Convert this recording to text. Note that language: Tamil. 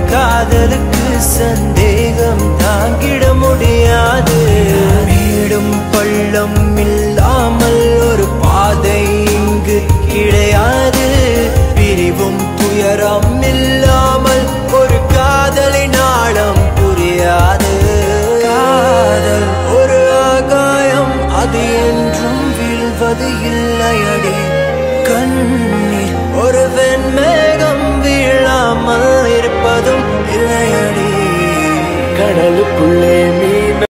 காதலுக்கு சந்தேகம் தாங்கிட முடியாது மேடும் பள்ளம் இல்லாமல் ஒரு பாதை இங்கு கிடையாது பிரிவும் துயரம் இல்லாமல் ஒரு காதலின் ஆழம் புரியாது காதல் ஒரு ஆகாயம் அது என்றும் வீழ்வது இல்லையடி கண்ணீர் ஒரு வெண்மேகம் வீழாமல் இருப்பதும் இல்லையடி கடலுக்குள்ளே